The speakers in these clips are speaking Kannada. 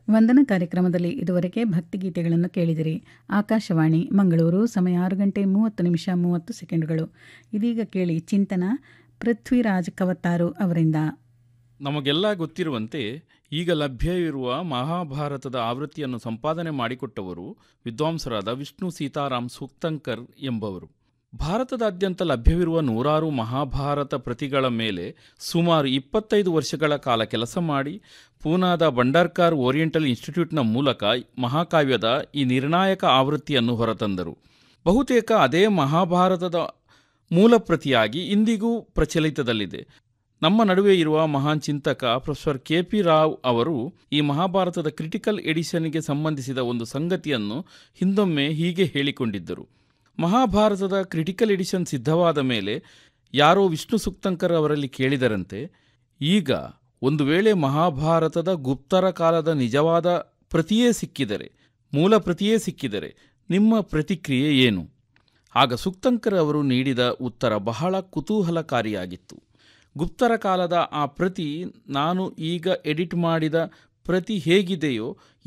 ವಂದನ ಕಾರ್ಯಕ್ರಮದಲ್ಲಿ ಇದುವರೆಗೆ ಭಕ್ತಿಗೀತೆಗಳನ್ನು ಕೇಳಿದಿರಿ ಆಕಾಶವಾಣಿ ಮಂಗಳೂರು ಸಮಯ ಆರು ಗಂಟೆ ಮೂವತ್ತು ನಿಮಿಷ ಮೂವತ್ತು ಸೆಕೆಂಡುಗಳು ಇದೀಗ ಕೇಳಿ ಚಿಂತನ ಪೃಥ್ವಿರಾಜ್ ಕವತ್ತಾರು ಅವರಿಂದ ನಮಗೆಲ್ಲ ಗೊತ್ತಿರುವಂತೆ ಈಗ ಲಭ್ಯವಿರುವ ಮಹಾಭಾರತದ ಆವೃತ್ತಿಯನ್ನು ಸಂಪಾದನೆ ಮಾಡಿಕೊಟ್ಟವರು ವಿದ್ವಾಂಸರಾದ ವಿಷ್ಣು ಸೀತಾರಾಮ್ ಸೂಕ್ತಂಕರ್ ಎಂಬವರು ಭಾರತದಾದ್ಯಂತ ಲಭ್ಯವಿರುವ ನೂರಾರು ಮಹಾಭಾರತ ಪ್ರತಿಗಳ ಮೇಲೆ ಸುಮಾರು ಇಪ್ಪತ್ತೈದು ವರ್ಷಗಳ ಕಾಲ ಕೆಲಸ ಮಾಡಿ ಪೂನಾದ ಭಂಡಾರ್ಕಾರ್ ಓರಿಯೆಂಟಲ್ ಇನ್ಸ್ಟಿಟ್ಯೂಟ್ನ ಮೂಲಕ ಮಹಾಕಾವ್ಯದ ಈ ನಿರ್ಣಾಯಕ ಆವೃತ್ತಿಯನ್ನು ಹೊರತಂದರು ಬಹುತೇಕ ಅದೇ ಮಹಾಭಾರತದ ಮೂಲ ಪ್ರತಿಯಾಗಿ ಇಂದಿಗೂ ಪ್ರಚಲಿತದಲ್ಲಿದೆ ನಮ್ಮ ನಡುವೆ ಇರುವ ಮಹಾನ್ ಚಿಂತಕ ಪ್ರೊಫೆಸರ್ ಕೆ ಪಿ ರಾವ್ ಅವರು ಈ ಮಹಾಭಾರತದ ಕ್ರಿಟಿಕಲ್ ಎಡಿಷನ್ಗೆ ಸಂಬಂಧಿಸಿದ ಒಂದು ಸಂಗತಿಯನ್ನು ಹಿಂದೊಮ್ಮೆ ಹೀಗೆ ಹೇಳಿಕೊಂಡಿದ್ದರು ಮಹಾಭಾರತದ ಕ್ರಿಟಿಕಲ್ ಎಡಿಷನ್ ಸಿದ್ಧವಾದ ಮೇಲೆ ಯಾರೋ ವಿಷ್ಣು ಸುಕ್ತಂಕರ್ ಅವರಲ್ಲಿ ಕೇಳಿದರಂತೆ ಈಗ ಒಂದು ವೇಳೆ ಮಹಾಭಾರತದ ಗುಪ್ತರ ಕಾಲದ ನಿಜವಾದ ಪ್ರತಿಯೇ ಸಿಕ್ಕಿದರೆ ಮೂಲ ಪ್ರತಿಯೇ ಸಿಕ್ಕಿದರೆ ನಿಮ್ಮ ಪ್ರತಿಕ್ರಿಯೆ ಏನು ಆಗ ಸುಕ್ತಂಕರ್ ಅವರು ನೀಡಿದ ಉತ್ತರ ಬಹಳ ಕುತೂಹಲಕಾರಿಯಾಗಿತ್ತು ಗುಪ್ತರ ಕಾಲದ ಆ ಪ್ರತಿ ನಾನು ಈಗ ಎಡಿಟ್ ಮಾಡಿದ ಪ್ರತಿ ಹೇಗಿದೆಯೋ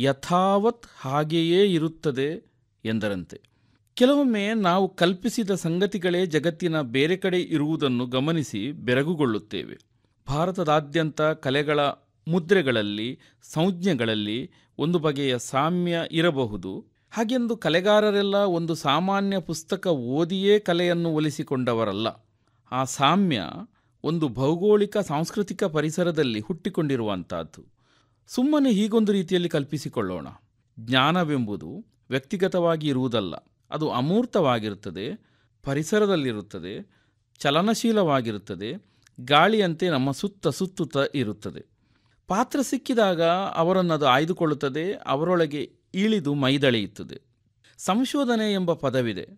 ಯಥಾವತ್ ಹಾಗೆಯೇ ಇರುತ್ತದೆ ಎಂದರಂತೆ ಕೆಲವೊಮ್ಮೆ ನಾವು ಕಲ್ಪಿಸಿದ ಸಂಗತಿಗಳೇ ಜಗತ್ತಿನ ಬೇರೆ ಕಡೆ ಇರುವುದನ್ನು ಗಮನಿಸಿ ಬೆರಗುಗೊಳ್ಳುತ್ತೇವೆ ಭಾರತದಾದ್ಯಂತ ಕಲೆಗಳ ಮುದ್ರೆಗಳಲ್ಲಿ ಸಂಜ್ಞೆಗಳಲ್ಲಿ ಒಂದು ಬಗೆಯ ಸಾಮ್ಯ ಇರಬಹುದು ಹಾಗೆಂದು ಕಲೆಗಾರರೆಲ್ಲ ಒಂದು ಸಾಮಾನ್ಯ ಪುಸ್ತಕ ಓದಿಯೇ ಕಲೆಯನ್ನು ಒಲಿಸಿಕೊಂಡವರಲ್ಲ ಆ ಸಾಮ್ಯ ಒಂದು ಭೌಗೋಳಿಕ ಸಾಂಸ್ಕೃತಿಕ ಪರಿಸರದಲ್ಲಿ ಹುಟ್ಟಿಕೊಂಡಿರುವಂತಹದ್ದು ಸುಮ್ಮನೆ ಹೀಗೊಂದು ರೀತಿಯಲ್ಲಿ ಕಲ್ಪಿಸಿಕೊಳ್ಳೋಣ ಜ್ಞಾನವೆಂಬುದು ವ್ಯಕ್ತಿಗತವಾಗಿ ಇರುವುದಲ್ಲ ಅದು ಅಮೂರ್ತವಾಗಿರುತ್ತದೆ ಪರಿಸರದಲ್ಲಿರುತ್ತದೆ ಚಲನಶೀಲವಾಗಿರುತ್ತದೆ ಗಾಳಿಯಂತೆ ನಮ್ಮ ಸುತ್ತ ಸುತ್ತುತ್ತ ಇರುತ್ತದೆ ಪಾತ್ರ ಸಿಕ್ಕಿದಾಗ ಅವರನ್ನದು ಆಯ್ದುಕೊಳ್ಳುತ್ತದೆ ಅವರೊಳಗೆ ಇಳಿದು ಮೈದಳೆಯುತ್ತದೆ ಸಂಶೋಧನೆ ಎಂಬ ಪದವಿದೆ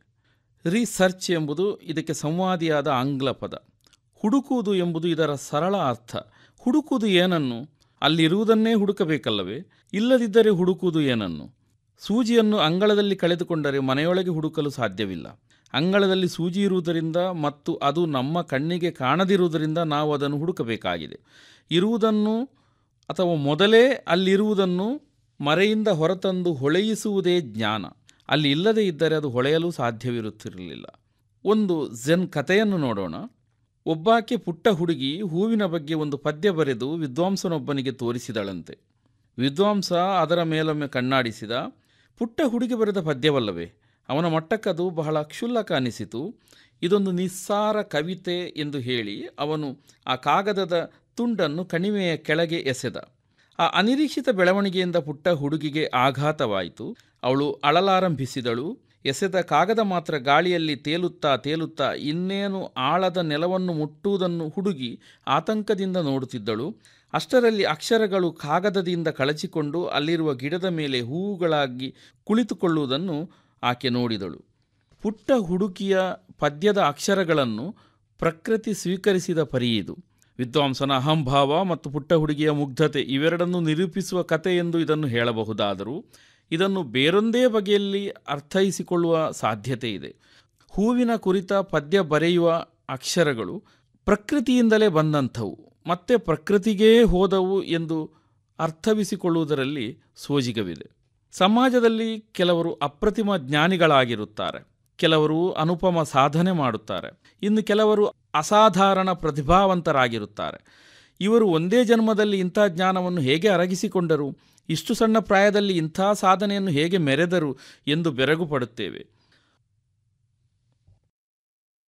ರಿಸರ್ಚ್ ಎಂಬುದು ಇದಕ್ಕೆ ಸಂವಾದಿಯಾದ ಆಂಗ್ಲ ಪದ ಹುಡುಕುವುದು ಎಂಬುದು ಇದರ ಸರಳ ಅರ್ಥ ಹುಡುಕುವುದು ಏನನ್ನು ಅಲ್ಲಿರುವುದನ್ನೇ ಹುಡುಕಬೇಕಲ್ಲವೇ ಇಲ್ಲದಿದ್ದರೆ ಹುಡುಕುವುದು ಏನನ್ನು ಸೂಜಿಯನ್ನು ಅಂಗಳದಲ್ಲಿ ಕಳೆದುಕೊಂಡರೆ ಮನೆಯೊಳಗೆ ಹುಡುಕಲು ಸಾಧ್ಯವಿಲ್ಲ ಅಂಗಳದಲ್ಲಿ ಸೂಜಿ ಇರುವುದರಿಂದ ಮತ್ತು ಅದು ನಮ್ಮ ಕಣ್ಣಿಗೆ ಕಾಣದಿರುವುದರಿಂದ ನಾವು ಅದನ್ನು ಹುಡುಕಬೇಕಾಗಿದೆ ಇರುವುದನ್ನು ಅಥವಾ ಮೊದಲೇ ಅಲ್ಲಿರುವುದನ್ನು ಮರೆಯಿಂದ ಹೊರತಂದು ಹೊಳೆಯಿಸುವುದೇ ಜ್ಞಾನ ಅಲ್ಲಿ ಇಲ್ಲದೇ ಇದ್ದರೆ ಅದು ಹೊಳೆಯಲು ಸಾಧ್ಯವಿರುತ್ತಿರಲಿಲ್ಲ ಒಂದು ಝೆನ್ ಕಥೆಯನ್ನು ನೋಡೋಣ ಒಬ್ಬಾಕೆ ಪುಟ್ಟ ಹುಡುಗಿ ಹೂವಿನ ಬಗ್ಗೆ ಒಂದು ಪದ್ಯ ಬರೆದು ವಿದ್ವಾಂಸನೊಬ್ಬನಿಗೆ ತೋರಿಸಿದಳಂತೆ ವಿದ್ವಾಂಸ ಅದರ ಮೇಲೊಮ್ಮೆ ಕಣ್ಣಾಡಿಸಿದ ಪುಟ್ಟ ಹುಡುಗಿ ಬರೆದ ಪದ್ಯವಲ್ಲವೇ ಅವನ ಮಟ್ಟಕ್ಕದು ಬಹಳ ಕ್ಷುಲ್ಲಕ ಅನಿಸಿತು ಇದೊಂದು ನಿಸ್ಸಾರ ಕವಿತೆ ಎಂದು ಹೇಳಿ ಅವನು ಆ ಕಾಗದದ ತುಂಡನ್ನು ಕಣಿವೆಯ ಕೆಳಗೆ ಎಸೆದ ಆ ಅನಿರೀಕ್ಷಿತ ಬೆಳವಣಿಗೆಯಿಂದ ಪುಟ್ಟ ಹುಡುಗಿಗೆ ಆಘಾತವಾಯಿತು ಅವಳು ಅಳಲಾರಂಭಿಸಿದಳು ಎಸೆದ ಕಾಗದ ಮಾತ್ರ ಗಾಳಿಯಲ್ಲಿ ತೇಲುತ್ತಾ ತೇಲುತ್ತಾ ಇನ್ನೇನು ಆಳದ ನೆಲವನ್ನು ಮುಟ್ಟುವುದನ್ನು ಹುಡುಗಿ ಆತಂಕದಿಂದ ನೋಡುತ್ತಿದ್ದಳು ಅಷ್ಟರಲ್ಲಿ ಅಕ್ಷರಗಳು ಕಾಗದದಿಂದ ಕಳಚಿಕೊಂಡು ಅಲ್ಲಿರುವ ಗಿಡದ ಮೇಲೆ ಹೂವುಗಳಾಗಿ ಕುಳಿತುಕೊಳ್ಳುವುದನ್ನು ಆಕೆ ನೋಡಿದಳು ಪುಟ್ಟ ಹುಡುಕಿಯ ಪದ್ಯದ ಅಕ್ಷರಗಳನ್ನು ಪ್ರಕೃತಿ ಸ್ವೀಕರಿಸಿದ ಪರಿಯಿದು ವಿದ್ವಾಂಸನ ಅಹಂಭಾವ ಮತ್ತು ಪುಟ್ಟ ಹುಡುಗಿಯ ಮುಗ್ಧತೆ ಇವೆರಡನ್ನು ನಿರೂಪಿಸುವ ಕತೆ ಎಂದು ಇದನ್ನು ಹೇಳಬಹುದಾದರೂ ಇದನ್ನು ಬೇರೊಂದೇ ಬಗೆಯಲ್ಲಿ ಅರ್ಥೈಸಿಕೊಳ್ಳುವ ಸಾಧ್ಯತೆ ಇದೆ ಹೂವಿನ ಕುರಿತ ಪದ್ಯ ಬರೆಯುವ ಅಕ್ಷರಗಳು ಪ್ರಕೃತಿಯಿಂದಲೇ ಬಂದಂಥವು ಮತ್ತೆ ಪ್ರಕೃತಿಗೇ ಹೋದವು ಎಂದು ಅರ್ಥವಿಸಿಕೊಳ್ಳುವುದರಲ್ಲಿ ಸೋಜಿಗವಿದೆ ಸಮಾಜದಲ್ಲಿ ಕೆಲವರು ಅಪ್ರತಿಮ ಜ್ಞಾನಿಗಳಾಗಿರುತ್ತಾರೆ ಕೆಲವರು ಅನುಪಮ ಸಾಧನೆ ಮಾಡುತ್ತಾರೆ ಇನ್ನು ಕೆಲವರು ಅಸಾಧಾರಣ ಪ್ರತಿಭಾವಂತರಾಗಿರುತ್ತಾರೆ ಇವರು ಒಂದೇ ಜನ್ಮದಲ್ಲಿ ಇಂಥ ಜ್ಞಾನವನ್ನು ಹೇಗೆ ಅರಗಿಸಿಕೊಂಡರು ಇಷ್ಟು ಸಣ್ಣ ಪ್ರಾಯದಲ್ಲಿ ಇಂಥ ಸಾಧನೆಯನ್ನು ಹೇಗೆ ಮೆರೆದರು ಎಂದು ಬೆರಗು ಪಡುತ್ತೇವೆ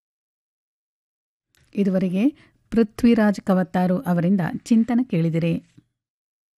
ಇದುವರೆಗೆ ಪೃಥ್ವಿರಾಜ್ ಕವತ್ತಾರು ಅವರಿಂದ ಚಿಂತನ ಕೇಳಿದಿರಿ